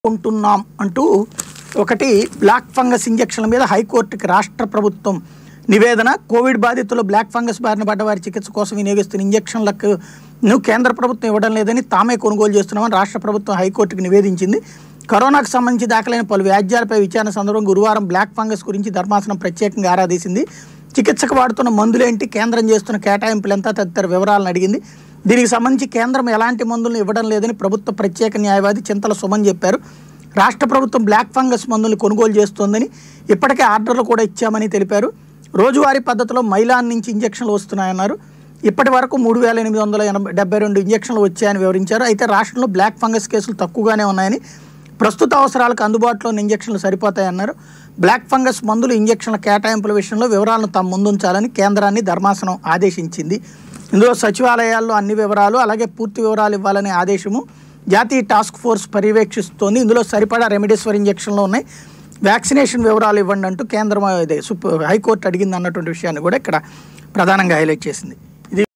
కొంటున్నాం అంటూ ఒకటి బ్లాక్ ఫంగస్ ఇంజక్షన్ల మీద హైకోర్టుకి రాష్ట్ర ప్రభుత్వం నివేదన కోవిడ్ బాధితులు బ్లాక్ ఫంగస్ బారిన పడ్డ వారి చికిత్స కోసం వినియోగిస్తున్న ఇంజక్షన్లకు ను కేంద్ర ప్రభుత్వం ఇవ్వడం లేదని తామే కొనుగోలు చేస్తున్నామని రాష్ట్ర ప్రభుత్వం హైకోర్టుకు నివేదించింది కరోనాకు సంబంధించి దాఖలైన పలు వ్యాజ్యాలపై విచారణ సందర్భంగా గురువారం బ్లాక్ ఫంగస్ గురించి ధర్మాసనం ప్రత్యేకంగా ఆరాధీసింది చికిత్సకు వాడుతున్న మందులేంటి కేంద్రం చేస్తున్న కేటాయింపులు ఎంత తదితర వివరాలను అడిగింది దీనికి సంబంధించి కేంద్రం ఎలాంటి మందులను ఇవ్వడం లేదని ప్రభుత్వ ప్రత్యేక న్యాయవాది చింతల సుమన్ చెప్పారు రాష్ట్ర ప్రభుత్వం బ్లాక్ ఫంగస్ మందులను కొనుగోలు చేస్తోందని ఇప్పటికే ఆర్డర్లు కూడా ఇచ్చామని తెలిపారు రోజువారీ పద్ధతిలో మైలాన్ నుంచి ఇంజక్షన్లు వస్తున్నాయన్నారు ఇప్పటి వరకు మూడు వేల ఎనిమిది వందల ఎనభై డెబ్బై రెండు ఇంజక్షన్లు వచ్చాయని వివరించారు అయితే రాష్ట్రంలో బ్లాక్ ఫంగస్ కేసులు తక్కువగానే ఉన్నాయని ప్రస్తుత అవసరాలకు అందుబాటులో ఉన్న ఇంజక్షన్లు సరిపోతాయన్నారు బ్లాక్ ఫంగస్ మందులు ఇంజక్షన్ల కేటాయింపుల విషయంలో వివరాలను తాము ముందుంచాలని కేంద్రాన్ని ధర్మాసనం ఆదేశించింది ఇందులో సచివాలయాల్లో అన్ని వివరాలు అలాగే పూర్తి వివరాలు ఇవ్వాలనే ఆదేశము జాతీయ టాస్క్ ఫోర్స్ పర్యవేక్షిస్తోంది ఇందులో సరిపడా రెమిడేశ్వర్ ఇంజక్షన్లు ఉన్నాయి వ్యాక్సినేషన్ వివరాలు ఇవ్వండి అంటూ కేంద్రం ఇదే సుప్ హైకోర్టు అడిగింది అన్నటువంటి విషయాన్ని కూడా ఇక్కడ ప్రధానంగా హైలైట్ చేసింది